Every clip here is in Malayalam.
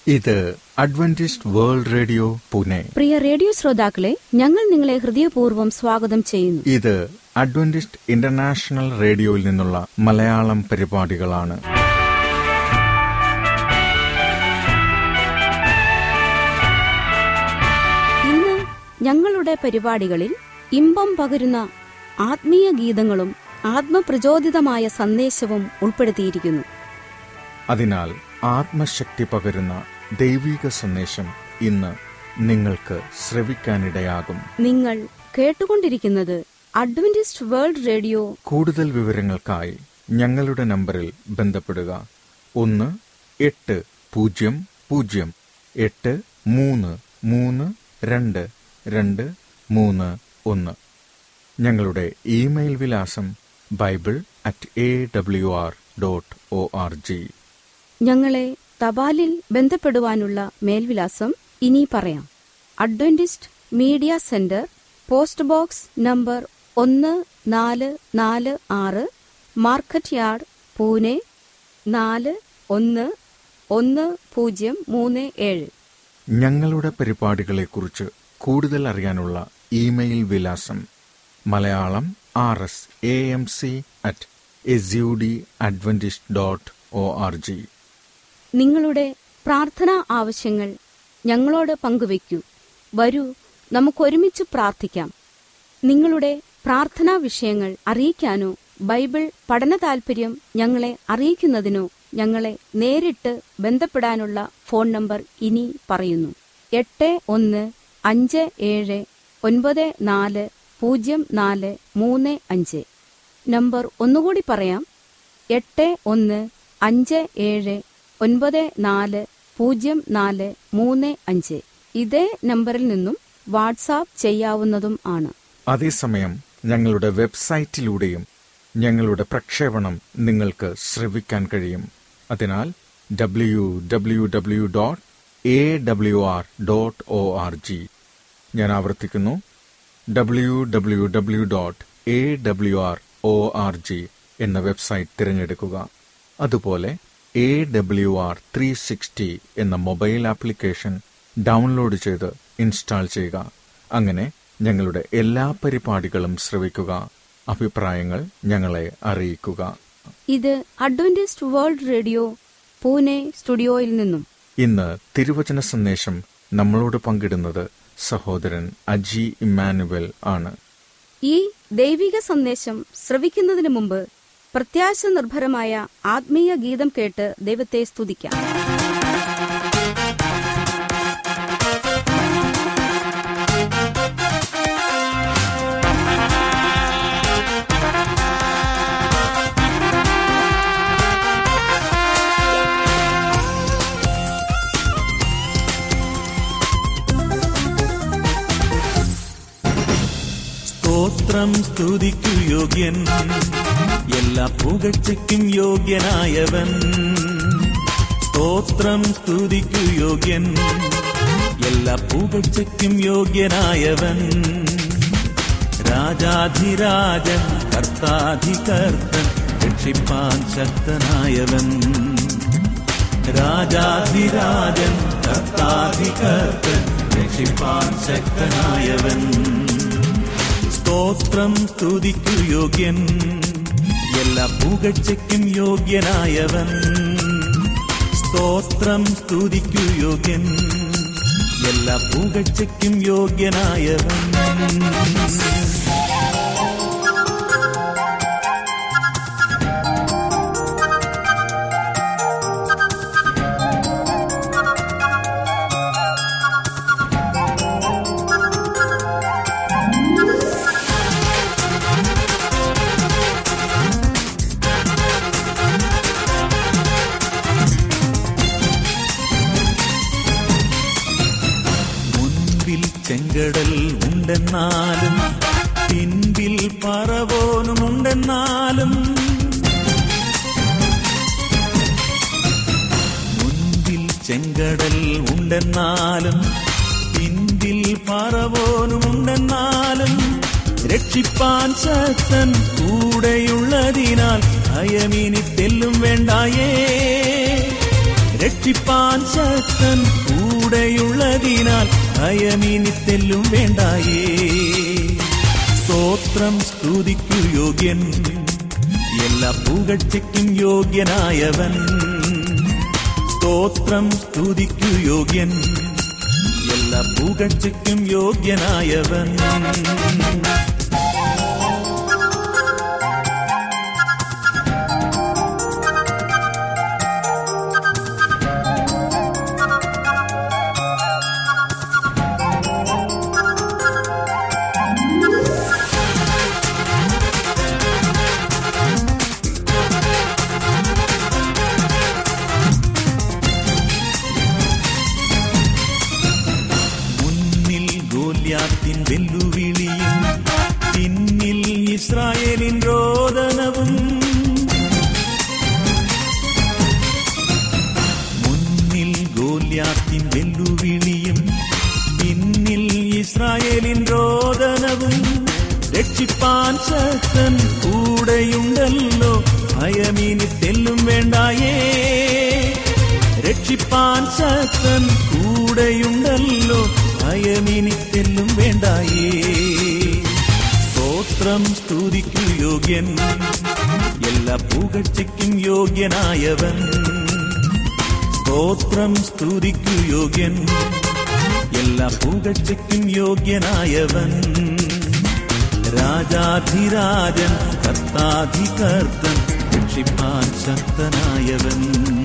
ഇത് അഡ്വന്റിസ്റ്റ് വേൾഡ് റേഡിയോ പുനെ പ്രിയ റേഡിയോ ശ്രോതാക്കളെ ഞങ്ങൾ നിങ്ങളെ ഹൃദയപൂർവ്വം സ്വാഗതം ചെയ്യുന്നു ഇത് അഡ്വന്റിസ്റ്റ് ഇന്റർനാഷണൽ റേഡിയോയിൽ നിന്നുള്ള മലയാളം പരിപാടികളാണ് ഇന്ന് ഞങ്ങളുടെ പരിപാടികളിൽ ഇമ്പം പകരുന്ന ആത്മീയ ഗീതങ്ങളും ആത്മപ്രചോദിതമായ സന്ദേശവും ഉൾപ്പെടുത്തിയിരിക്കുന്നു അതിനാൽ ആത്മശക്തി പകരുന്ന ദൈവിക സന്ദേശം ഇന്ന് നിങ്ങൾക്ക് ശ്രവിക്കാനിടയാകും നിങ്ങൾ കേട്ടുകൊണ്ടിരിക്കുന്നത് അഡ്വന്റിസ്റ്റ് വേൾഡ് റേഡിയോ കൂടുതൽ വിവരങ്ങൾക്കായി ഞങ്ങളുടെ നമ്പറിൽ ബന്ധപ്പെടുക ഒന്ന് എട്ട് പൂജ്യം പൂജ്യം എട്ട് മൂന്ന് മൂന്ന് രണ്ട് രണ്ട് മൂന്ന് ഒന്ന് ഞങ്ങളുടെ ഇമെയിൽ വിലാസം bible at A W R dot O R G ഞങ്ങളെ തപാലിൽ ബന്ധപ്പെടുവാനുള്ള മേൽവിലാസം ഇനി പറയാം Adventist media centre post box number ഒന്ന് നാല് നാല് ആറ് മാർക്കറ്റ് യാർഡ് പൂനെ നാല് ഒന്ന് ഒന്ന് പൂജ്യം മൂന്ന് ഏഴ് ഞങ്ങളുടെ പരിപാടികളെക്കുറിച്ച് കൂടുതൽ അറിയാനുള്ള ഇമെയിൽ വിലാസം Malayalam R S A M C at S D Adventist dot O R G നിങ്ങളുടെ പ്രാർത്ഥനാ ആവശ്യങ്ങൾ ഞങ്ങളോട് പങ്കുവയ്ക്കൂ വരൂ നമുക്കൊരുമിച്ച് പ്രാർത്ഥിക്കാം നിങ്ങളുടെ പ്രാർത്ഥനാ വിഷയങ്ങൾ അറിയിക്കാനോ ബൈബിൾ പഠന താൽപര്യം ഞങ്ങളെ അറിയിക്കുന്നതിനോ ഞങ്ങളെ നേരിട്ട് ബന്ധപ്പെടാനുള്ള ഫോൺ നമ്പർ ഇനി പറയുന്നു എട്ട് ഒന്ന് അഞ്ച് ഏഴ് ഒൻപത് നാല് പൂജ്യം നാല് മൂന്ന് അഞ്ച് നമ്പർ ഒന്നുകൂടി പറയാം എട്ട് ഒന്ന് അഞ്ച് ഏഴ് ഒൻപത് നാല് പൂജ്യം നാല് മൂന്ന് അഞ്ച് ഇതേ നമ്പറിൽ നിന്നും വാട്സാപ്പ് ചെയ്യാവുന്നതും ആണ് അതേസമയം ഞങ്ങളുടെ വെബ്സൈറ്റിലൂടെയും ഞങ്ങളുടെ പ്രക്ഷേപണം നിങ്ങൾക്ക് ശ്രവിക്കാൻ കഴിയും അതിനാൽ W W W dot A W R dot O R G ഞാൻ ആവർത്തിക്കുന്നു W W W dot A W R O R G എന്ന വെബ്സൈറ്റ് തിരഞ്ഞെടുക്കുക അതുപോലെ A W R three sixty എന്ന മൊബൈൽ ആപ്ലിക്കേഷൻ ഡൗൺലോഡ് ചെയ്ത് ഇൻസ്റ്റാൾ ചെയ്യുക അങ്ങനെ ഞങ്ങളുടെ എല്ലാ പരിപാടികളും ശ്രവിക്കുക അഭിപ്രായങ്ങൾ ഞങ്ങളെ അറിയിക്കുക ഇത് അഡ്വന്റിസ്റ്റ് വേൾഡ് റേഡിയോ പൂനെ സ്റ്റുഡിയോയിൽ നിന്നും ഇന്ന് തിരുവചന സന്ദേശം നമ്മളോട് പങ്കിടുന്നത് സഹോദരൻ അജി ഇമ്മാനുവൽ ആണ് ഈ ദൈവിക സന്ദേശം ശ്രവിക്കുന്നതിന് മുമ്പ് പ്രത്യാശ നിർഭരമായ ആത്മീയ ഗീതം കേട്ട് ദൈവത്തെ സ്തുതിക്കാം സ്തോത്രം സ്തുതിക്കു യോഗ്യൻ എല്ലാ പുകഴ്ചയ്ക്കും യോഗ്യനായവൻ സ്തോത്രം സ്തുതിക്കു യോഗ്യൻ എല്ലാ പുകഴ്ചയ്ക്കും യോഗ്യനായവൻ രാജാധിരാജൻ കർത്താധികർത്തൻ രക്ഷിപ്പാൻ ശക്തനായവൻ രാജാധിരാജൻ കർത്താധികർത്തൻ രക്ഷിപ്പാൻ ശക്തനായവൻ സ്തോത്രം സ്തുതിക്കു യോഗ്യൻ എല്ലാ പുകഴ്ചയ്ക്കും യോഗ്യനായവൻ സ്തോത്രം സ്തുതിക്കു യോഗ്യൻ എല്ലാ പുകഴ്ചയ്ക്കും യോഗ്യനായവൻ മുൻപിൽ ചെങ്കടൽ ഉണ്ടെന്നാലും പിൻപിൽ പറവോനും ഉണ്ടെന്നാലും മുൻപിൽ ചെങ്കടൽ ഉണ്ടെന്നാലും പിൻപിൽ പറവോനും ഉണ്ടെന്നാലും രക്ഷിപ്പാൻ ശക്തൻ കൂടെയുള്ളതിനാൽ ഭയമിനി തെല്ലും വേണ്ടായേ രക്ഷിപ്പാൻ ശക്തൻ കൂടെയുള്ളതിനാൽ ഭയമിനി തെല്ലും വേണ്ടായേ സ്തോത്രം സ്തുതിക്കു യോഗ്യൻ എല്ലാ പുകഴ്ചയ്ക്കും യോഗ്യനായവൻ സ്തോത്രം സ്തുതിക്കു യോഗ്യൻ എല്ലാ പുകഴ്ചയ്ക്കും യോഗ്യനായവൻ മുന്നിൽ ഗോല്യാത്തിൻ വെല്ലുവിളിയും പിന്നിൽ ഇസ്രായേലിൻ രോദനവും മുന്നിൽ ഗോല്യാത്തിൻ വെല്ലുവിളിയും പിന്നിൽ ഇസ്രായേലിൻ രോദനവും രക്ഷിപ്പാൻ ശക്തൻ കൂടെയുണ്ടല്ലോ ഭയമിനി തെല്ലും വേണ്ടായേ രക്ഷിപ്പാൻ ശക്തൻ കൂടെയുണ്ടല്ലോ ഭയമിനി തെല്ലും വേണ്ടായേ സ്തോത്രം സ്തുതിക്കു യോഗ്യൻ എല്ലാ പുകഴ്ചയ്ക്കും യോഗ്യനായവൻ സ്തോത്രം സ്തുതിക്കു യോഗ്യൻ എല്ലാ പുകഴ്ചയ്ക്കും യോഗ്യനായവൻ രാജാധിരാജൻ കർത്താധികർത്തൻ രക്ഷിപ്പാൻ ശക്തനായവൻ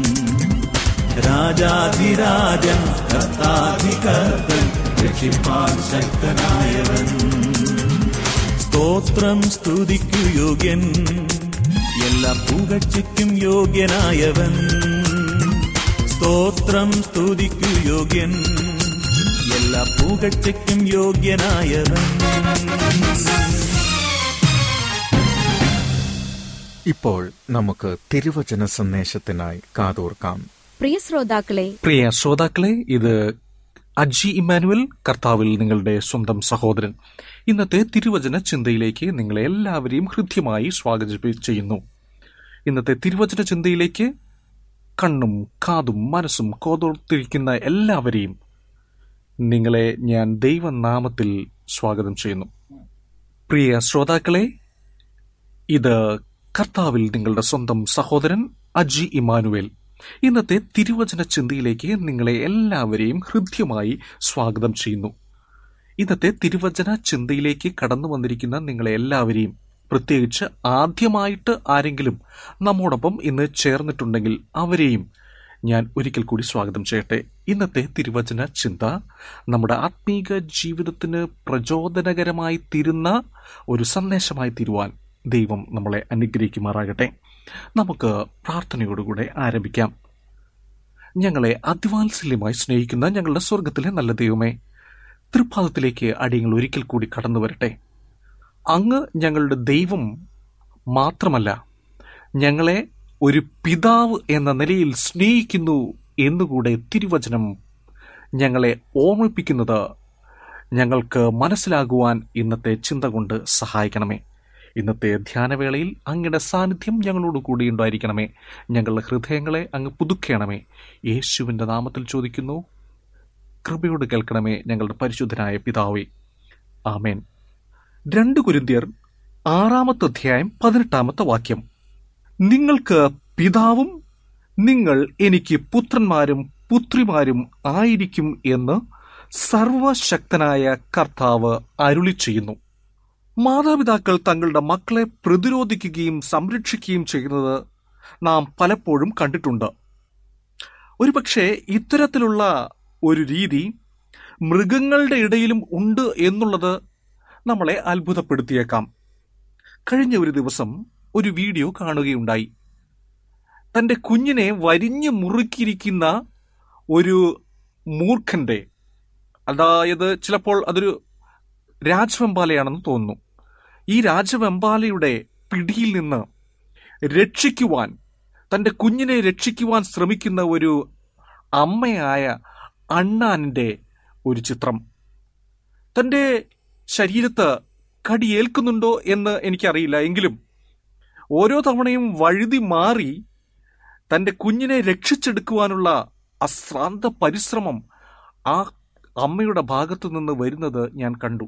രാജാധിരാജൻ കർത്താധികർത്തൻ രക്ഷിപ്പാൻ ശക്തനായവൻ സ്തോത്രം സ്തുതിക്കു യോഗ്യൻ എല്ലാ പുകഴ്ചയ്ക്കും യോഗ്യനായവൻ സ്തോത്രം സ്തുതിക്കു യോഗ്യൻ എല്ലാ പുകഴ്ചയ്ക്കും യോഗ്യനായവൻ ഇപ്പോൾ നമുക്ക് തിരുവചന സന്ദേശത്തിനായി കാതോർക്കാം പ്രിയ ശ്രോതാക്കളെ പ്രിയ ശ്രോതാക്കളെ ഇത് അജി ഇമ്മാനുവൽ കർത്താവിൽ നിങ്ങളുടെ സ്വന്തം സഹോദരൻ ഇന്നത്തെ തിരുവചന ചിന്തയിലേക്ക് നിങ്ങളെ എല്ലാവരെയും ഹൃദ്യമായി സ്വാഗതം ചെയ്യുന്നു ഇന്നത്തെ തിരുവചന ചിന്തയിലേക്ക് കണ്ണും കാതും മനസ്സും കോതോർത്തിരിക്കുന്ന എല്ലാവരെയും നിങ്ങളെ ഞാൻ ദൈവനാമത്തിൽ സ്വാഗതം ചെയ്യുന്നു പ്രിയ ശ്രോതാക്കളെ ഇത് കർത്താവിൽ നിങ്ങളുടെ സ്വന്തം സഹോദരൻ അജി ഇമാനുവേൽ ഇന്നത്തെ തിരുവചന ചിന്തയിലേക്ക് നിങ്ങളെ എല്ലാവരെയും ഹൃദ്യമായി സ്വാഗതം ചെയ്യുന്നു ഇന്നത്തെ തിരുവചന ചിന്തയിലേക്ക് കടന്നു വന്നിരിക്കുന്ന നിങ്ങളെ എല്ലാവരെയും പ്രത്യേകിച്ച് ആദ്യമായിട്ട് ആരെങ്കിലും നമ്മോടൊപ്പം ഇന്ന് ചേർന്നിട്ടുണ്ടെങ്കിൽ അവരെയും ഞാൻ ഒരിക്കൽ കൂടി സ്വാഗതം ചെയ്യട്ടെ ഇന്നത്തെ തിരുവചന ചിന്ത നമ്മുടെ ആത്മീക ജീവിതത്തിന് പ്രചോദനകരമായി തീരുന്ന ഒരു സന്ദേശമായി തീരുവാൻ ദൈവം നമ്മളെ അനുഗ്രഹിക്കുമാറാകട്ടെ നമുക്ക് പ്രാർത്ഥനയോടുകൂടെ ആരംഭിക്കാം ഞങ്ങളെ അതിവാത്സല്യമായി സ്നേഹിക്കുന്ന ഞങ്ങളുടെ സ്വർഗത്തിലെ നല്ല ദൈവമേ തൃപ്പാദത്തിലേക്ക് അടിയങ്ങൾ ഒരിക്കൽ കൂടി കടന്നു വരട്ടെ അങ്ങ് ഞങ്ങളുടെ ദൈവം മാത്രമല്ല ഞങ്ങളെ ഒരു പിതാവ് എന്ന നിലയിൽ സ്നേഹിക്കുന്നു എന്നുകൂടെ തിരുവചനം ഞങ്ങളെ ഓർമ്മിപ്പിക്കുന്നത് ഞങ്ങൾക്ക് മനസ്സിലാകുവാൻ ഇന്നത്തെ ചിന്ത കൊണ്ട് സഹായിക്കണമേ ഇന്നത്തെ ധ്യാനവേളയിൽ അങ്ങയുടെ സാന്നിധ്യം ഞങ്ങളോട് കൂടി ഉണ്ടായിരിക്കണമേ ഞങ്ങളുടെ ഹൃദയങ്ങളെ അങ്ങ് പുതുക്കണമേ യേശുവിൻ്റെ നാമത്തിൽ ചോദിക്കുന്നു കൃപയോട് കേൾക്കണമേ ഞങ്ങളുടെ പരിശുദ്ധനായ പിതാവേ ആമേൻ രണ്ട് കുരിന്തിയർ ആറാമത്തെ അധ്യായം പതിനെട്ടാമത്തെ വാക്യം നിങ്ങൾക്ക് പിതാവും നിങ്ങൾ എനിക്ക് പുത്രന്മാരും പുത്രിമാരും ആയിരിക്കും എന്ന് സർവശക്തനായ കർത്താവ് അരുളി ചെയ്യുന്നു മാതാപിതാക്കൾ തങ്ങളുടെ മക്കളെ പ്രതിരോധിക്കുകയും സംരക്ഷിക്കുകയും ചെയ്യുന്നത് നാം പലപ്പോഴും കണ്ടിട്ടുണ്ട് ഒരുപക്ഷെ ഇത്തരത്തിലുള്ള ഒരു രീതി മൃഗങ്ങളുടെ ഇടയിലും ഉണ്ട് എന്നുള്ളത് നമ്മളെ അത്ഭുതപ്പെടുത്തിയേക്കാം കഴിഞ്ഞ ഒരു ദിവസം ഒരു വീഡിയോ കാണുകയുണ്ടായി തന്റെ കുഞ്ഞിനെ വരിഞ്ഞു മുറുക്കിയിരിക്കുന്ന ഒരു മൂർഖന്റെ അതായത് ചിലപ്പോൾ അതൊരു രാജവെമ്പാലയാണെന്ന് തോന്നുന്നു ഈ രാജവെമ്പാലയുടെ പിടിയിൽ നിന്ന് രക്ഷിക്കുവാൻ തന്റെ കുഞ്ഞിനെ രക്ഷിക്കുവാൻ ശ്രമിക്കുന്ന ഒരു അമ്മയായ അണ്ണാനിന്റെ ഒരു ചിത്രം തന്റെ ശരീരത്ത് കടിയേൽക്കുന്നുണ്ടോ എന്ന് എനിക്കറിയില്ല എങ്കിലും ഓരോ തവണയും വഴുതി മാറി തന്റെ കുഞ്ഞിനെ രക്ഷിച്ചെടുക്കുവാനുള്ള അശ്രാന്ത പരിശ്രമം ആ അമ്മയുടെ ഭാഗത്തു നിന്ന് വരുന്നത് ഞാൻ കണ്ടു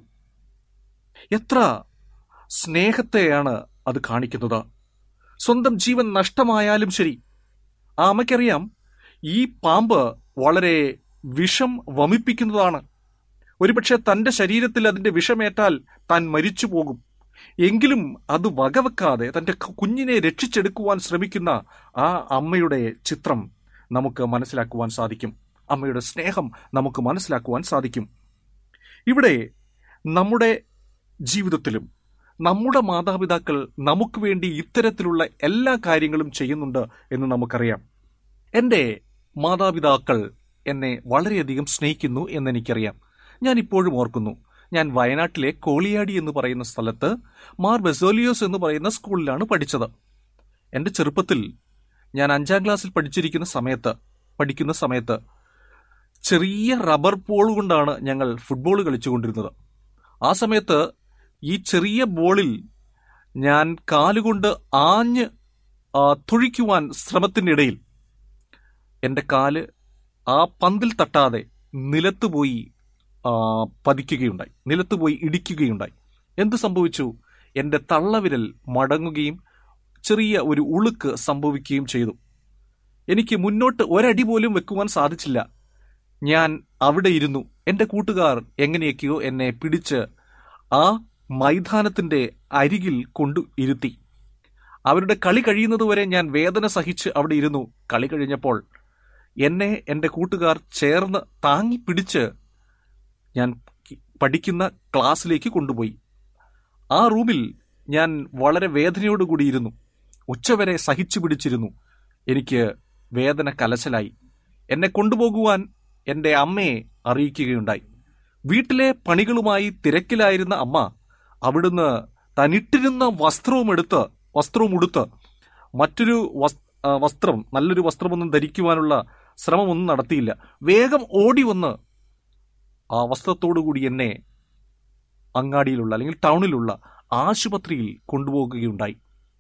എത്ര സ്നേഹത്തെയാണ് അത് കാണിക്കുന്നത് സ്വന്തം ജീവൻ നഷ്ടമായാലും ശരി ആ അമ്മയ്ക്കറിയാം ഈ പാമ്പ് വളരെ വിഷം വമിപ്പിക്കുന്നതാണ് ഒരുപക്ഷെ തന്റെ ശരീരത്തിൽ അതിന്റെ വിഷമേറ്റാൽ താൻ മരിച്ചു പോകും എങ്കിലും അത് വകവെക്കാതെ തന്റെ കു- കുഞ്ഞിനെ രക്ഷിച്ചെടുക്കുവാൻ ശ്രമിക്കുന്ന ആ അമ്മയുടെ ചിത്രം നമുക്ക് മനസ്സിലാക്കുവാൻ സാധിക്കും അമ്മയുടെ സ്നേഹം നമുക്ക് മനസ്സിലാക്കുവാൻ സാധിക്കും ഇവിടെ നമ്മുടെ ജീവിതത്തിലും നമ്മുടെ മാതാപിതാക്കൾ നമുക്ക് വേണ്ടി ഇത്തരത്തിലുള്ള എല്ലാ കാര്യങ്ങളും ചെയ്യുന്നുണ്ട് എന്ന് നമുക്കറിയാം എൻ്റെ മാതാപിതാക്കൾ എന്നെ വളരെയധികം സ്നേഹിക്കുന്നു എന്നെനിക്കറിയാം ഞാൻ ഇപ്പോഴും ഓർക്കുന്നു ഞാൻ വയനാട്ടിലെ കോളിയാടി എന്ന് പറയുന്ന സ്ഥലത്ത് മാർ ബെസോലിയോസ് എന്ന് പറയുന്ന സ്കൂളിലാണ് പഠിച്ചത് എൻ്റെ ചെറുപ്പത്തിൽ ഞാൻ അഞ്ചാം ക്ലാസ്സിൽ പഠിച്ചിരിക്കുന്ന സമയത്ത് പഠിക്കുന്ന സമയത്ത് ചെറിയ റബ്ബർ ബോൾ കൊണ്ടാണ് ഞങ്ങൾ ഫുട്ബോൾ കളിച്ചുകൊണ്ടിരുന്നത് ആ സമയത്ത് ഈ ചെറിയ ബോളിൽ ഞാൻ കാലുകൊണ്ട് ആഞ്ഞ് ആ, തൊഴിക്കുവാൻ ശ്രമത്തിനിടയിൽ എൻ്റെ കാല് ആ പന്തിൽ തട്ടാതെ നിലത്ത് പോയി ആ, പതിക്കുകയുണ്ടായി നിലത്ത് പോയി ഇടിക്കുകയുണ്ടായി എന്ത് സംഭവിച്ചു എൻ്റെ തള്ളവിരൽ മടങ്ങുകയും ചെറിയ ഒരു ഉളുക്ക് സംഭവിക്കുകയും ചെയ്തു എനിക്ക് മുന്നോട്ട് ഒരടി പോലും വെക്കുവാൻ സാധിച്ചില്ല ഞാൻ അവിടെ ഇരുന്നു എൻ്റെ കൂട്ടുകാർ എങ്ങനെയൊക്കെയോ എന്നെ പിടിച്ച് ആ മൈതാനത്തിന്റെ അരികിൽ കൊണ്ടു ഇരുത്തി അവരുടെ കളി കഴിയുന്നതുവരെ ഞാൻ വേദന സഹിച്ച് അവിടെ ഇരുന്നു കളി കഴിഞ്ഞപ്പോൾ എന്നെ എൻ്റെ കൂട്ടുകാർ ചേർന്ന് താങ്ങി പിടിച്ച് ഞാൻ പഠിക്കുന്ന ക്ലാസ്സിലേക്ക് കൊണ്ടുപോയി ആ റൂമിൽ ഞാൻ വളരെ വേദനയോടുകൂടി ഇരുന്നു ഉച്ചവരെ സഹിച്ചു പിടിച്ചിരുന്നു എനിക്ക് വേദന കലശലായി എന്നെ കൊണ്ടുപോകുവാൻ എൻ്റെ അമ്മയെ അറിയിക്കുകയുണ്ടായി വീട്ടിലെ പണികളുമായി തിരക്കിലായിരുന്ന അമ്മ അവിടുന്ന് തനിട്ടിരുന്ന വസ്ത്രവും എടുത്ത് വസ്ത്രവും ഉടുത്ത് മറ്റൊരു വസ്- ആ, വസ്ത്രം നല്ലൊരു വസ്ത്രമൊന്നും ധരിക്കുവാനുള്ള ശ്രമമൊന്നും നടത്തിയില്ല വേഗം ഓടി വന്ന് ആ വസ്ത്രത്തോടുകൂടി എന്നെ അങ്ങാടിയിലുള്ള അല്ലെങ്കിൽ ടൗണിലുള്ള ആശുപത്രിയിൽ കൊണ്ടുപോകുകയുണ്ടായി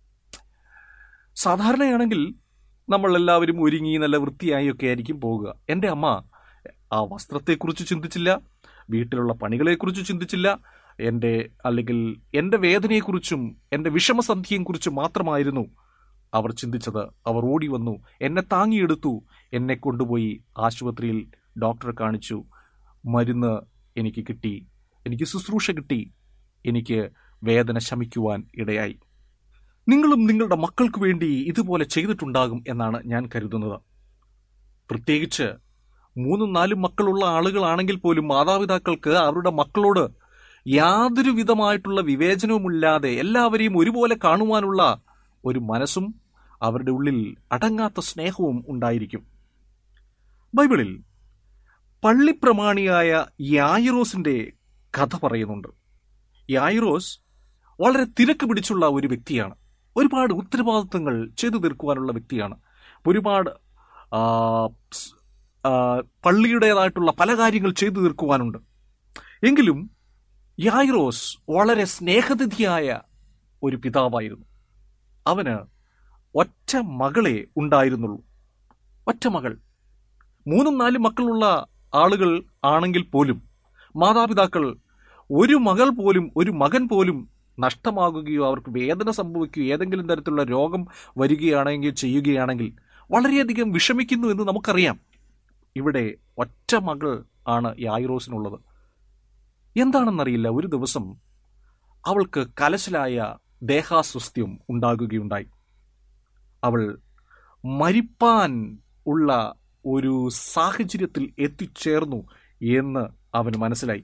സാധാരണയാണെങ്കിൽ നമ്മൾ എല്ലാവരും ഒരുങ്ങി നല്ല വൃത്തിയായി ഒക്കെ ആയിരിക്കും പോകുക എൻ്റെ അമ്മ ആ വസ്ത്രത്തെക്കുറിച്ച് ചിന്തിച്ചില്ല വീട്ടിലുള്ള പണികളെക്കുറിച്ച് ചിന്തിച്ചില്ല എൻ്റെ അല്ലെങ്കിൽ എൻ്റെ വേദനയെക്കുറിച്ചും എൻ്റെ വിഷമസന്ധിയെക്കുറിച്ചും മാത്രമായിരുന്നു അവർ ചിന്തിച്ചത് അവർ ഓടി വന്നു എന്നെ താങ്ങിയെടുത്തു എന്നെ കൊണ്ടുപോയി ആശുപത്രിയിൽ ഡോക്ടറെ കാണിച്ചു മരുന്ന് എനിക്ക് കിട്ടി എനിക്ക് ശുശ്രൂഷ കിട്ടി എനിക്ക് വേദന ശമിക്കുവാൻ ഇടയായി നിങ്ങളും നിങ്ങളുടെ മക്കൾക്ക് വേണ്ടി ഇതുപോലെ ചെയ്തിട്ടുണ്ടാകും എന്നാണ് ഞാൻ കരുതുന്നത് പ്രത്യേകിച്ച് മൂന്നും നാലും മക്കളുള്ള ആളുകളാണെങ്കിൽ പോലും മാതാപിതാക്കൾക്ക് അവരുടെ മക്കളോട് യാതൊരു വിധമായിട്ടുള്ള വിവേചനവുമില്ലാതെ എല്ലാവരെയും ഒരുപോലെ കാണുവാനുള്ള ഒരു മനസ്സും അവരുടെ ഉള്ളിൽ അടങ്ങാത്ത സ്നേഹവും ഉണ്ടായിരിക്കും ബൈബിളിൽ പള്ളിപ്രമാണിയായ യായിറോസിന്റെ കഥ പറയുന്നുണ്ട് യായിറോസ് വളരെ തിരക്ക് പിടിച്ചുള്ള ഒരു വ്യക്തിയാണ് ഒരുപാട് ഉത്തരവാദിത്തങ്ങൾ ചെയ്തു തീർക്കുവാനുള്ള വ്യക്തിയാണ് ഒരുപാട് ആ, സ്- ആ, പള്ളിയുടേതായിട്ടുള്ള പല കാര്യങ്ങൾ ചെയ്തു തീർക്കുവാനുണ്ട് എങ്കിലും യായിറോസ് വളരെ സ്നേഹനിധിയായ ഒരു പിതാവായിരുന്നു അവന് ഒറ്റ മകളെ ഉണ്ടായിരുന്നുള്ളൂ ഒറ്റ മകൾ മൂന്നും നാലും മക്കളുള്ള ആളുകൾ ആണെങ്കിൽ പോലും മാതാപിതാക്കൾ ഒരു മകൾ പോലും ഒരു മകൻ പോലും നഷ്ടമാകുകയോ അവർക്ക് വേദന സംഭവിക്കുകയോ ഏതെങ്കിലും തരത്തിലുള്ള രോഗം വരികയാണെങ്കിൽ ചെയ്യുകയാണെങ്കിൽ വളരെയധികം വിഷമിക്കുന്നു എന്ന് നമുക്കറിയാം ഇവിടെ ഒറ്റ മകൾ ആണ് യായിറോസിനുള്ളത് എന്താണെന്നറിയില്ല ഒരു ദിവസം അവൾക്ക് കലശലായ ദേഹാസ്വസ്ഥ്യം ഉണ്ടാകുകയുണ്ടായി അവൾ മരിപ്പാൻ ഉള്ള ഒരു സാഹചര്യത്തിൽ എത്തിച്ചേർന്നു എന്ന് അവന് മനസ്സിലായി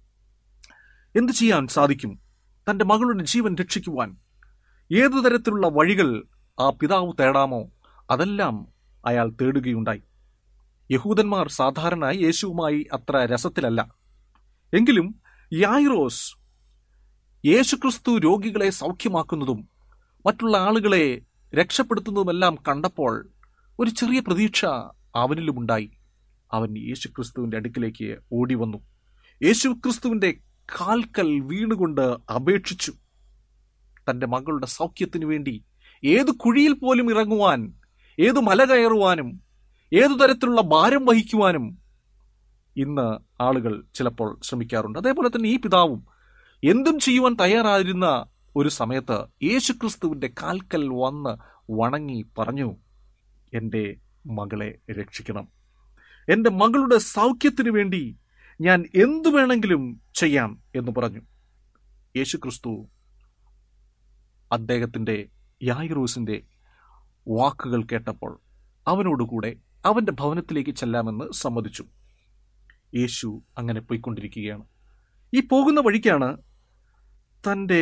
എന്തു ചെയ്യാൻ സാധിക്കും തന്റെ മകളുടെ ജീവൻ രക്ഷിക്കുവാൻ ഏതു തരത്തിലുള്ള വഴികൾ ആ പിതാവ് തേടാമോ അതെല്ലാം അയാൾ തേടുകയുണ്ടായി യഹൂദന്മാർ സാധാരണ യേശുവുമായി അത്ര രസത്തിലല്ല എങ്കിലും യായിറോസ് യേശുക്രിസ്തു രോഗികളെ സൗഖ്യമാക്കുന്നതും മറ്റുള്ള ആളുകളെ രക്ഷപ്പെടുത്തുന്നതുമെല്ലാം കണ്ടപ്പോൾ ഒരു ചെറിയ പ്രതീക്ഷ അവനിലുമുണ്ടായി അവൻ യേശുക്രിസ്തുവിന്റെ അടുക്കിലേക്ക് ഓടി വന്നു യേശുക്രിസ്തുവിന്റെ കാൽക്കൽ വീണുകൊണ്ട് അപേക്ഷിച്ചു തന്റെ മകളുടെ സൗഖ്യത്തിനു വേണ്ടി ഏത് കുഴിയിൽ പോലും ഇറങ്ങുവാൻ ഏതു മല കയറുവാനും ഏതു തരത്തിലുള്ള ഭാരം വഹിക്കുവാനും ഇന്ന് ആളുകൾ ചിലപ്പോൾ ശ്രമിക്കാറുണ്ട് അതേപോലെ തന്നെ ഈ പിതാവും എന്തും ചെയ്യുവാൻ തയ്യാറായിരുന്ന ഒരു സമയത്ത് യേശുക്രിസ്തുവിന്റെ കാൽക്കൽ വന്ന് വണങ്ങി പറഞ്ഞു എൻ്റെ മകളെ രക്ഷിക്കണം എൻ്റെ മകളുടെ സൗഖ്യത്തിനു വേണ്ടി ഞാൻ എന്തു വേണമെങ്കിലും ചെയ്യാം എന്ന് പറഞ്ഞു യേശുക്രിസ്തു അദ്ദേഹത്തിന്റെ യായിറൂസിന്റെ വാക്കുകൾ കേട്ടപ്പോൾ അവനോടുകൂടെ അവന്റെ ഭവനത്തിലേക്ക് ചെല്ലാമെന്ന് സമ്മതിച്ചു യേശു അങ്ങനെ പോയിക്കൊണ്ടിരിക്കുകയാണ് ഈ പോകുന്ന വഴിക്കാണ് തൻ്റെ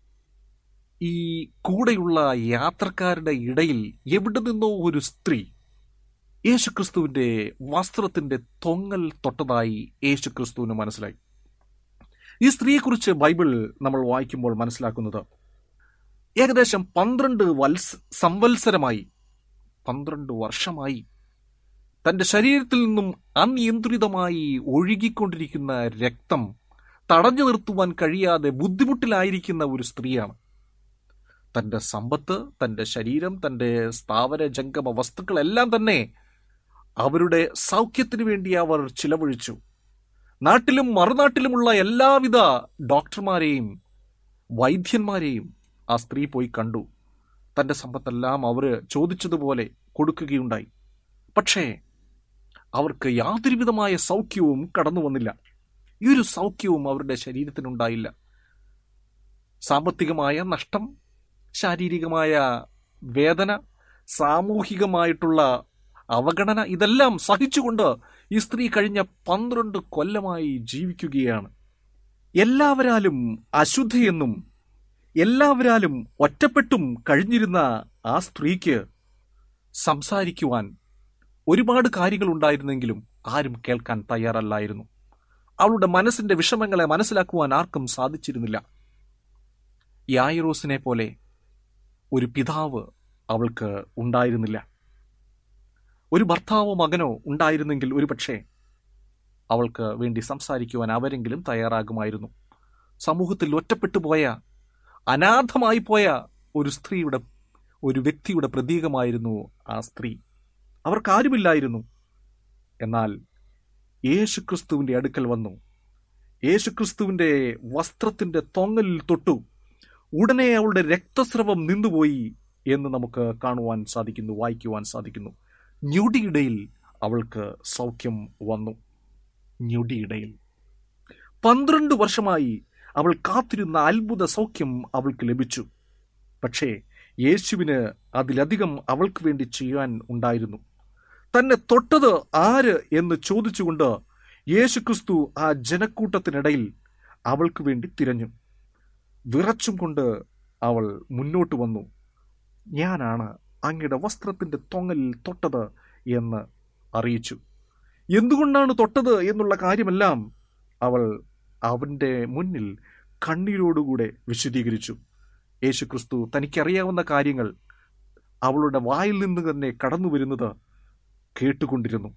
ഈ കൂടെയുള്ള യാത്രക്കാരുടെ ഇടയിൽ എവിടെ നിന്നോ ഒരു സ്ത്രീ യേശുക്രിസ്തുവിന്റെ വസ്ത്രത്തിന്റെ തൊങ്ങൽ തൊട്ടതായി യേശുക്രിസ്തുവിന് മനസ്സിലായി ഈ സ്ത്രീയെക്കുറിച്ച് ബൈബിൾ നമ്മൾ വായിക്കുമ്പോൾ മനസ്സിലാക്കുന്നത് ഏകദേശം പന്ത്രണ്ട് വത്സ സംവത്സരമായി പന്ത്രണ്ട് വർഷമായി തന്റെ ശരീരത്തിൽ നിന്നും അനിയന്ത്രിതമായി ഒഴുകിക്കൊണ്ടിരിക്കുന്ന രക്തം തടഞ്ഞു നിർത്തുവാൻ കഴിയാതെ ബുദ്ധിമുട്ടിലായിരിക്കുന്ന ഒരു സ്ത്രീയാണ് തന്റെ സമ്പത്ത് തന്റെ ശരീരം തന്റെ സ്ഥാവര ജംഗമ വസ്തുക്കളെല്ലാം തന്നെ അവരുടെ സൗഖ്യത്തിനു വേണ്ടി അവർ ചിലവഴിച്ചു നാട്ടിലും മറുനാട്ടിലുമുള്ള എല്ലാവിധ ഡോക്ടർമാരെയും വൈദ്യന്മാരെയും ആ സ്ത്രീ പോയി കണ്ടു തന്റെ സമ്പത്തെല്ലാം അവര് ചോദിച്ചതുപോലെ കൊടുക്കുകയുണ്ടായി പക്ഷേ അവർക്ക് യാതൊരുവിധമായ സൗഖ്യവും കടന്നു വന്നില്ല ഈ ഒരു സൗഖ്യവും അവരുടെ ശരീരത്തിനുണ്ടായില്ല സാമ്പത്തികമായ നഷ്ടം ശാരീരികമായ വേദന സാമൂഹികമായിട്ടുള്ള അവഗണന ഇതെല്ലാം സഹിച്ചുകൊണ്ട് ഈ സ്ത്രീ കഴിഞ്ഞ പന്ത്രണ്ട് കൊല്ലമായി ജീവിക്കുകയാണ് എല്ലാവരാലും അശുദ്ധയെന്നും എല്ലാവരാലും ഒറ്റപ്പെട്ടും കഴിഞ്ഞിരുന്ന ആ സ്ത്രീക്ക് സംസാരിക്കുവാൻ ഒരുപാട് കാര്യങ്ങൾ ഉണ്ടായിരുന്നെങ്കിലും ആരും കേൾക്കാൻ തയ്യാറല്ലായിരുന്നു അവളുടെ മനസ്സിന്റെ വിഷമങ്ങളെ മനസ്സിലാക്കുവാൻ ആർക്കും സാധിച്ചിരുന്നില്ല യായിറോസിനെ പോലെ ഒരു പിതാവ് അവൾക്ക് ഉണ്ടായിരുന്നില്ല ഒരു ഭർത്താവോ മകനോ ഉണ്ടായിരുന്നെങ്കിൽ ഒരുപക്ഷെ അവൾക്ക് വേണ്ടി സംസാരിക്കുവാൻ അവരെങ്കിലും തയ്യാറാകുമായിരുന്നു സമൂഹത്തിൽ ഒറ്റപ്പെട്ടു പോയ അനാഥമായി പോയ ഒരു സ്ത്രീയുടെ ഒരു വ്യക്തിയുടെ പ്രതീകമായിരുന്നു ആ സ്ത്രീ അവർക്ക് ആരുമില്ലായിരുന്നു എന്നാൽ യേശുക്രിസ്തുവിന്റെ അടുക്കൽ വന്നു യേശുക്രിസ്തുവിന്റെ വസ്ത്രത്തിന്റെ തൊങ്ങലിൽ തൊട്ടു ഉടനെ അവളുടെ രക്തസ്രവം നിന്നുപോയി എന്ന് നമുക്ക് കാണുവാൻ സാധിക്കുന്നു വായിക്കുവാൻ സാധിക്കുന്നു ഞൊടിയിടയിൽ അവൾക്ക് സൗഖ്യം വന്നു ഞൊടിയിടയിൽ പന്ത്രണ്ട് വർഷമായി അവൾ കാത്തിരുന്ന അത്ഭുത സൗഖ്യം അവൾക്ക് ലഭിച്ചു പക്ഷേ യേശുവിന് അതിലധികം അവൾക്ക് വേണ്ടി ചെയ്യാൻ ഉണ്ടായിരുന്നു തന്നെ തൊട്ടത് ആര് എന്ന് ചോദിച്ചുകൊണ്ട് യേശുക്രിസ്തു ആ ജനക്കൂട്ടത്തിനിടയിൽ അവൾക്ക് വേണ്ടി തിരഞ്ഞു വിറച്ചും കൊണ്ട് അവൾ മുന്നോട്ട് വന്നു ഞാനാണ് അങ്ങയുടെ വസ്ത്രത്തിന്റെ തൊങ്ങലിൽ തൊട്ടത് എന്ന് അറിയിച്ചു എന്തുകൊണ്ടാണ് തൊട്ടത് എന്നുള്ള കാര്യമെല്ലാം അവൾ അവന്റെ മുന്നിൽ കണ്ണീരോടുകൂടെ വിശദീകരിച്ചു യേശുക്രിസ്തു തനിക്കറിയാവുന്ന കാര്യങ്ങൾ അവളുടെ വായിൽ നിന്ന് തന്നെ കടന്നു വരുന്നത് കേട്ടുകൊണ്ടിരുന്നു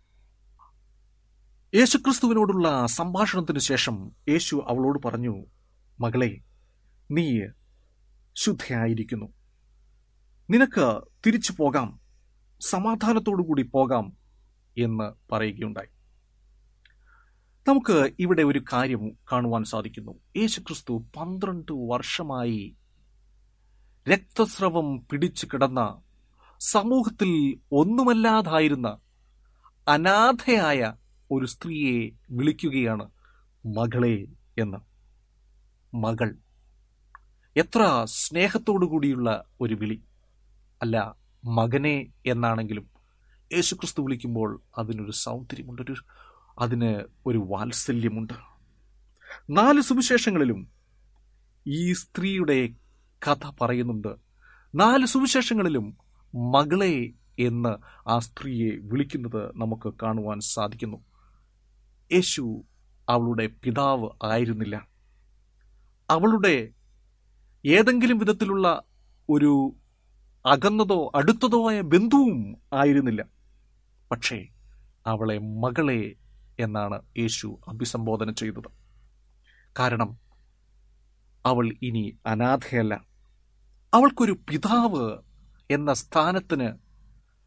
യേശുക്രിസ്തുവിനോടുള്ള സംഭാഷണത്തിനു ശേഷം യേശു അവളോട് പറഞ്ഞു മകളെ നീ ശുദ്ധയായിരിക്കുന്നു നിനക്ക് തിരിച്ചു പോകാം സമാധാനത്തോടുകൂടി പോകാം എന്ന് പറയുകയുണ്ടായി നമുക്ക് ഇവിടെ ഒരു കാര്യം കാണുവാൻ സാധിക്കുന്നു യേശുക്രിസ്തു പന്ത്രണ്ട് വർഷമായി രക്തസ്രവം പിടിച്ചു കിടന്ന സമൂഹത്തിൽ ഒന്നുമല്ലാതായിരുന്ന അനാഥയായ ഒരു സ്ത്രീയെ വിളിക്കുകയാണ് മകളെ എന്ന് മകൾ എത്ര സ്നേഹത്തോടു കൂടിയുള്ള ഒരു വിളി അല്ല മകനെ എന്നാണെങ്കിലും യേശുക്രിസ്തു വിളിക്കുമ്പോൾ അതിനൊരു സൗന്ദര്യമുണ്ട് ഒരു അതിന് ഒരു വാത്സല്യമുണ്ട് നാല് സുവിശേഷങ്ങളിലും ഈ സ്ത്രീയുടെ കഥ പറയുന്നുണ്ട് നാല് സുവിശേഷങ്ങളിലും മകളെ എന്ന് ആ സ്ത്രീയെ വിളിക്കുന്നത് നമുക്ക് കാണുവാൻ സാധിക്കുന്നു യേശു അവളുടെ പിതാവ് ആയിരുന്നില്ല അവളുടെ ഏതെങ്കിലും വിധത്തിലുള്ള ഒരു അകന്നതോ അടുത്തതോ ആയ ബന്ധുവും ആയിരുന്നില്ല പക്ഷേ അവളെ മകളെ എന്നാണ് യേശു അഭിസംബോധന ചെയ്തത് കാരണം അവൾ ഇനി അനാഥയല്ല അവൾക്കൊരു പിതാവ് എന്ന സ്ഥാനത്തിന്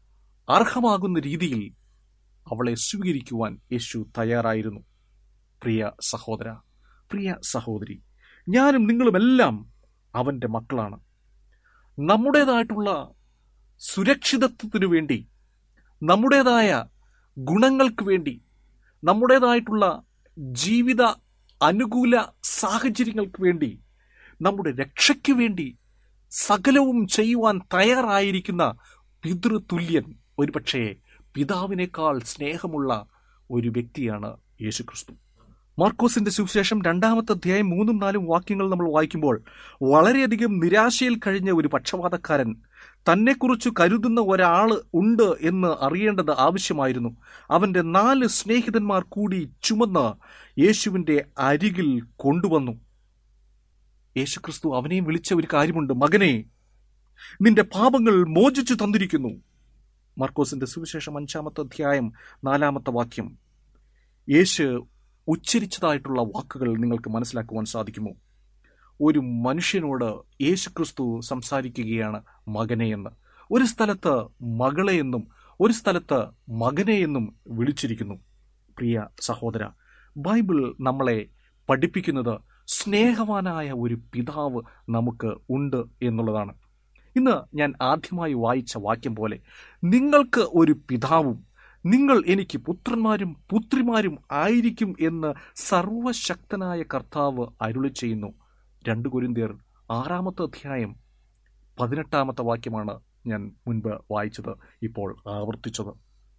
അർഹമാകുന്ന രീതിയിൽ അവളെ സ്വീകരിക്കുവാൻ യേശു തയ്യാറായിരുന്നു പ്രിയ സഹോദര പ്രിയ സഹോദരി ഞാനും നിങ്ങളുമെല്ലാം അവന്റെ മക്കളാണ് നമ്മുടേതായിട്ടുള്ള സുരക്ഷിതത്വത്തിനു വേണ്ടി നമ്മുടേതായ ഗുണങ്ങൾക്ക് വേണ്ടി നമ്മുടേതായിട്ടുള്ള ജീവിത അനുകൂല സാഹചര്യങ്ങൾക്ക് വേണ്ടി നമ്മുടെ രക്ഷയ്ക്ക് വേണ്ടി സകലവും ചെയ്യുവാൻ തയ്യാറായിരിക്കുന്ന പിതൃതുല്യൻ ഒരുപക്ഷേ പിതാവിനേക്കാൾ സ്നേഹമുള്ള ഒരു വ്യക്തിയാണ് യേശുക്രിസ്തു മാർക്കോസിന്റെ സുവിശേഷം രണ്ടാമത്തെ അധ്യായം മൂന്നും നാലും വാക്യങ്ങൾ നമ്മൾ വായിക്കുമ്പോൾ വളരെയധികം നിരാശയിൽ കഴിഞ്ഞ ഒരു പക്ഷപാതക്കാരൻ തന്നെക്കുറിച്ച് കരുതുന്ന ഒരാൾ ഉണ്ട് എന്ന് അറിയേണ്ടത് ആവശ്യമായിരുന്നു അവന്റെ നാല് സ്നേഹിതന്മാർ കൂടി ചുമന്ന് യേശുവിന്റെ അരികിൽ കൊണ്ടുവന്നു യേശുക്രിസ്തു അവനെയും വിളിച്ച ഒരു കാര്യമുണ്ട് മകനെ നിന്റെ പാപങ്ങൾ മോചിച്ചു തന്നിരിക്കുന്നു മർക്കോസിന്റെ സുവിശേഷം അഞ്ചാമത്തെ അധ്യായം നാലാമത്തെ വാക്യം യേശു ഉച്ചരിച്ചതായിട്ടുള്ള വാക്കുകൾ നിങ്ങൾക്ക് മനസ്സിലാക്കുവാൻ സാധിക്കുമോ ഒരു മനുഷ്യനോട് യേശുക്രിസ്തു സംസാരിക്കുകയാണ് മകനെ എന്ന് ഒരു സ്ഥലത്ത് മകളെ എന്നും ഒരു സ്ഥലത്ത് മകനെ എന്നും വിളിച്ചിരിക്കുന്നു പ്രിയ സഹോദര ബൈബിൾ നമ്മളെ പഠിപ്പിക്കുന്നത് സ്നേഹവാനായ ഒരു പിതാവ് നമുക്ക് ഉണ്ട് എന്നുള്ളതാണ് ഇന്ന് ഞാൻ ആദ്യമായി വായിച്ച വാക്യം പോലെ നിങ്ങൾക്ക് ഒരു പിതാവും നിങ്ങൾ എനിക്ക് പുത്രന്മാരും പുത്രിമാരും ആയിരിക്കും എന്ന് സർവശക്തനായ കർത്താവ് അരുളി ചെയ്യുന്നു രണ്ട് കുരിന്തിയർ ആറാമത്തെ അധ്യായം പതിനെട്ടാമത്തെ വാക്യമാണ് ഞാൻ മുൻപ് വായിച്ചത് ഇപ്പോൾ ആവർത്തിച്ചത്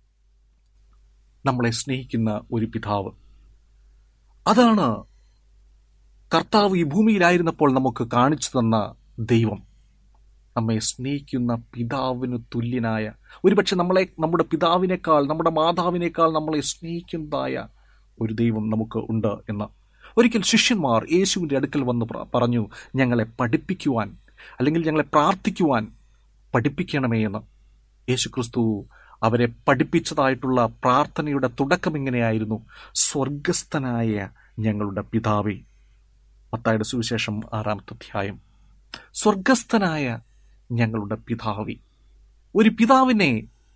നമ്മളെ സ്നേഹിക്കുന്ന ഒരു പിതാവ് അതാണ് കർത്താവ് ഈ ഭൂമിയിലായിരുന്നപ്പോൾ നമുക്ക് കാണിച്ചു തന്ന ദൈവം നമ്മെ സ്നേഹിക്കുന്ന പിതാവിന് തുല്യനായ ഒരുപക്ഷെ നമ്മളെ നമ്മുടെ പിതാവിനേക്കാൾ നമ്മുടെ മാതാവിനേക്കാൾ നമ്മളെ സ്നേഹിക്കുന്നതായ ഒരു ദൈവം നമുക്ക് ഉണ്ട് എന്ന് ഒരിക്കൽ ശിഷ്യന്മാർ യേശുവിൻ്റെ അടുക്കൽ വന്ന് പ്ര- പറഞ്ഞു ഞങ്ങളെ പഠിപ്പിക്കുവാൻ അല്ലെങ്കിൽ ഞങ്ങളെ പ്രാർത്ഥിക്കുവാൻ പഠിപ്പിക്കണമേ എന്ന് യേശു ക്രിസ്തു അവരെ പഠിപ്പിച്ചതായിട്ടുള്ള പ്രാർത്ഥനയുടെ തുടക്കം ഇങ്ങനെയായിരുന്നു സ്വർഗസ്ഥനായ ഞങ്ങളുടെ പിതാവേ മത്തായുടെ സുവിശേഷം ആറാമത്തെ അധ്യായം സ്വർഗസ്ഥനായ ഞങ്ങളുടെ പിതാവി ഒരു പിതാവിനെ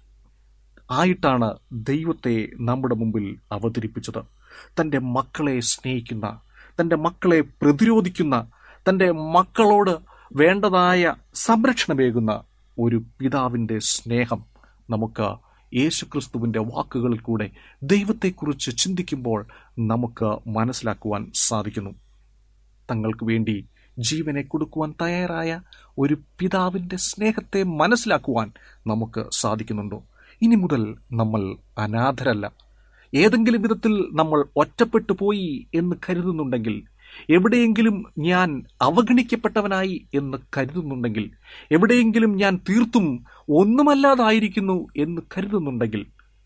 ആയിട്ടാണ് ദൈവത്തെ നമ്മുടെ മുമ്പിൽ അവതരിപ്പിച്ചത് തൻ്റെ മക്കളെ സ്നേഹിക്കുന്ന തൻ്റെ മക്കളെ പ്രതിരോധിക്കുന്ന തൻ്റെ മക്കളോട് വേണ്ടതായ സംരക്ഷണമേകുന്ന ഒരു പിതാവിൻ്റെ സ്നേഹം നമുക്ക് യേശുക്രിസ്തുവിൻ്റെ വാക്കുകളിൽ കൂടെ ദൈവത്തെക്കുറിച്ച് ചിന്തിക്കുമ്പോൾ നമുക്ക് മനസ്സിലാക്കുവാൻ സാധിക്കുന്നു തങ്ങൾക്ക് വേണ്ടി ജീവനെ കൊടുക്കുവാൻ തയ്യാറായ ഒരു പിതാവിന്റെ സ്നേഹത്തെ മനസ്സിലാക്കുവാൻ നമുക്ക് സാധിക്കുന്നുണ്ടോ ഇനി മുതൽ നമ്മൾ അനാഥരല്ല ഏതെങ്കിലും വിധത്തിൽ നമ്മൾ ഒറ്റപ്പെട്ടു പോയി എന്ന് കരുതുന്നുണ്ടെങ്കിൽ എവിടെയെങ്കിലും ഞാൻ അവഗണിക്കപ്പെട്ടവനായി എന്ന് കരുതുന്നുണ്ടെങ്കിൽ എവിടെയെങ്കിലും ഞാൻ തീർത്തും ഒന്നുമല്ലാതായിരിക്കുന്നു എന്ന് കരുതുന്നുണ്ടെങ്കിൽ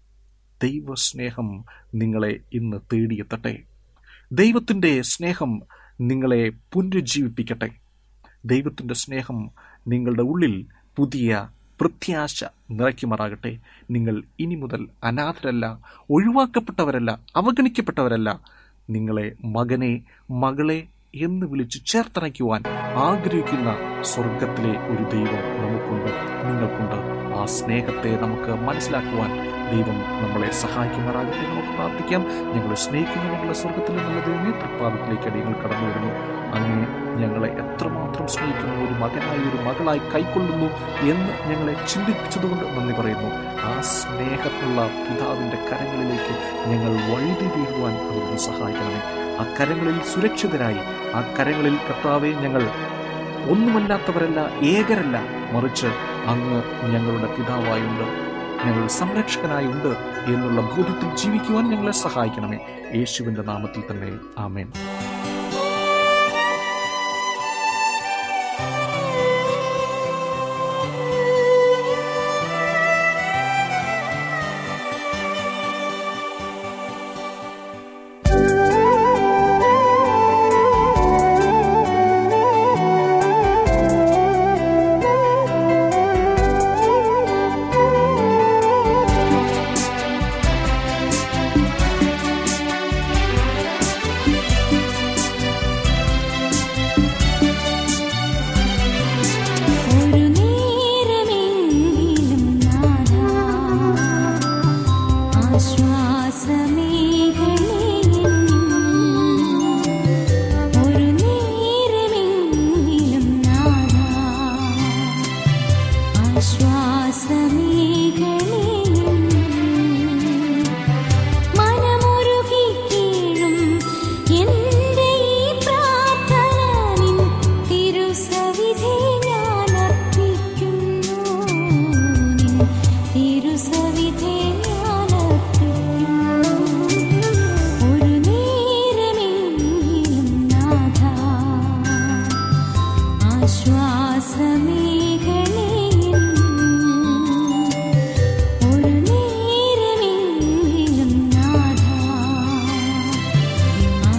ദൈവസ്നേഹം നിങ്ങളെ ഇന്ന് തേടിയെത്തട്ടെ ദൈവത്തിൻ്റെ സ്നേഹം നിങ്ങളെ പുനരുജ്ജീവിപ്പിക്കട്ടെ ദൈവത്തിൻ്റെ സ്നേഹം നിങ്ങളുടെ ഉള്ളിൽ പുതിയ പ്രത്യാശ നിറയ്ക്കുമാറാകട്ടെ നിങ്ങൾ ഇനി മുതൽ അനാഥരല്ല ഒഴിവാക്കപ്പെട്ടവരല്ല അവഗണിക്കപ്പെട്ടവരല്ല നിങ്ങളെ മകനെ മകളെ എന്ന് വിളിച്ച് ചേർത്തണയ്ക്കുവാൻ ആഗ്രഹിക്കുന്ന സ്വർഗത്തിലെ ഒരു ദൈവം നമുക്കുണ്ട് നിങ്ങൾക്കുണ്ട് ആ സ്നേഹത്തെ നമുക്ക് മനസ്സിലാക്കുവാൻ ദൈവം നമ്മളെ സഹായിക്കുമാറാകട്ടെ നമുക്ക് പ്രാർത്ഥിക്കാം ഞങ്ങളെ സ്നേഹിക്കുന്ന ഞങ്ങളുടെ സ്വർഗത്തിലെ നല്ല ദൈവമേ തൃപ്പാദത്തിലേക്ക് അടിയങ്ങൾ കടന്നു വരുന്നു അങ്ങ് ഞങ്ങളെ എത്രമാത്രം സ്നേഹിക്കുന്ന ഒരു മകനായി ഒരു മകളായി കൈക്കൊള്ളുന്നു എന്ന് ഞങ്ങളെ ചിന്തിപ്പിച്ചതുകൊണ്ട് നന്ദി പറയുന്നു ആ സ്നേഹമുള്ള പിതാവിൻ്റെ കരങ്ങളിലേക്ക് ഞങ്ങൾ വഴുതി വീഴുവാൻ അവിടുന്ന് സഹായിക്കണമേ ആ കരങ്ങളിൽ സുരക്ഷിതരായി ആ കരങ്ങളിൽ കർത്താവെ ഞങ്ങൾ ഒന്നുമല്ലാത്തവരല്ല ഏകരല്ല മറിച്ച് അങ്ങ് ഞങ്ങളുടെ പിതാവായുണ്ട് ഞങ്ങൾ സംരക്ഷകനായുണ്ട് എന്നുള്ള ബോധ്യത്തിൽ ജീവിക്കുവാൻ ഞങ്ങളെ സഹായിക്കണമേ യേശുവിന്റെ നാമത്തിൽ തന്നെ ആമേൻ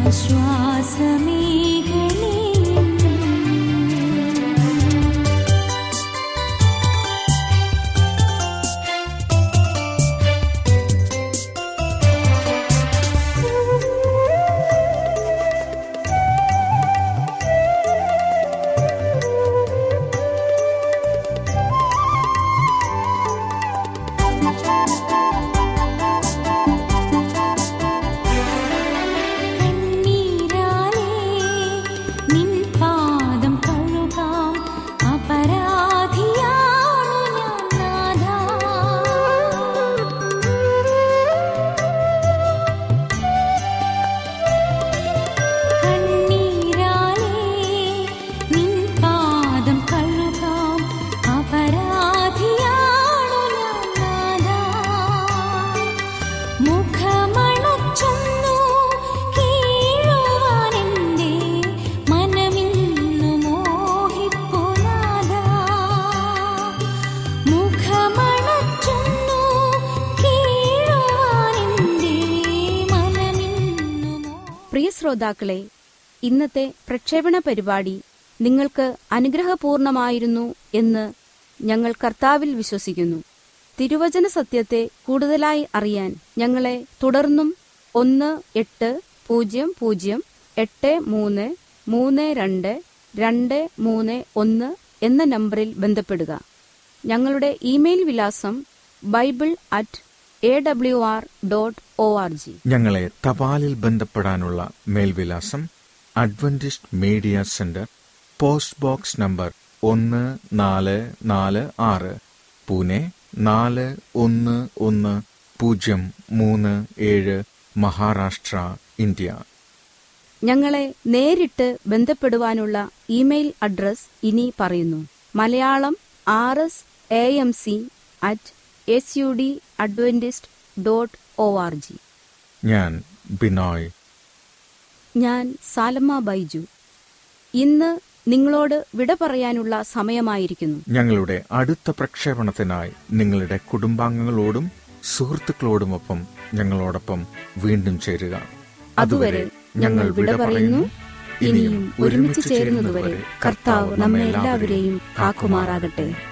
കണ്ണീരാലേ നിൻ പാദം കഴുകാം അപരാധിയാണു ഞാൻ നാഥാ കണ്ണീരാലേ നിൻ പാദം കഴുകാം അപരാധിയാണു ഞാൻ നാഥാ മുഖമണച്ചൊന്നു കീഴുവാനെന്റെ മനമിന്നു മോഹിപ്പുനാഥാ മുഖമണച്ചൊന്നു കീഴുവാനെന്റെ മനമിന്നു മോ പ്രിയ ശ്രോതാക്കളെ ഇന്നത്തെ പ്രക്ഷേപണ പരിപാടി നിങ്ങൾക്ക് അനുഗ്രഹപൂർണമായിരുന്നു എന്ന് ഞങ്ങൾ കർത്താവിൽ വിശ്വസിക്കുന്നു തിരുവചന സത്യത്തെ കൂടുതലായി അറിയാൻ ഞങ്ങളെ തുടർന്നും ഒന്ന് എട്ട് പൂജ്യം പൂജ്യം എട്ട് മൂന്ന് മൂന്ന് രണ്ട് രണ്ട് മൂന്ന് ഒന്ന് എന്ന നമ്പറിൽ ബന്ധപ്പെടുക ഞങ്ങളുടെ ഇമെയിൽ വിലാസം bible at A W R dot O R G ഞങ്ങളെ തപാലിൽ ബന്ധപ്പെടാനുള്ള മേൽവിലാസം Adventist media centre post box number ഒന്ന് നാല് നാല് ആറ് പൂനെ നാല് ഒന്ന് ഒന്ന് പൂജ്യം മൂന്ന് ഏഴ് മഹാരാഷ്ട്ര ഇന്ത്യ ഞങ്ങളെ നേരിട്ട് ബന്ധപ്പെടുവാനുള്ള ഇമെയിൽ അഡ്രസ് ഇനി പറയുന്നു Malayalam R S A M C at S U D Adventist dot O R G ഞാൻ ബിനോയ് ഞാൻ സാലമ്മ ബൈജു ഇന്ന് നിങ്ങളോട് വിട പറയാനുള്ള സമയമായിരിക്കുന്നു ഞങ്ങളുടെ അടുത്ത പ്രക്ഷേപണത്തിനായി നിങ്ങളുടെ കുടുംബാംഗങ്ങളോടും സുഹൃത്തുക്കളോടുമൊപ്പം ഞങ്ങളോടൊപ്പം വീണ്ടും ചേരുക അതുവരെ ഞങ്ങൾ വിട പറയുന്നു ഇനിയും ഒരുമിച്ച് ചേരുന്നതുവരെ കർത്താവ് നമ്മെ എല്ലാവരെയും കാക്കുമാറാകട്ടെ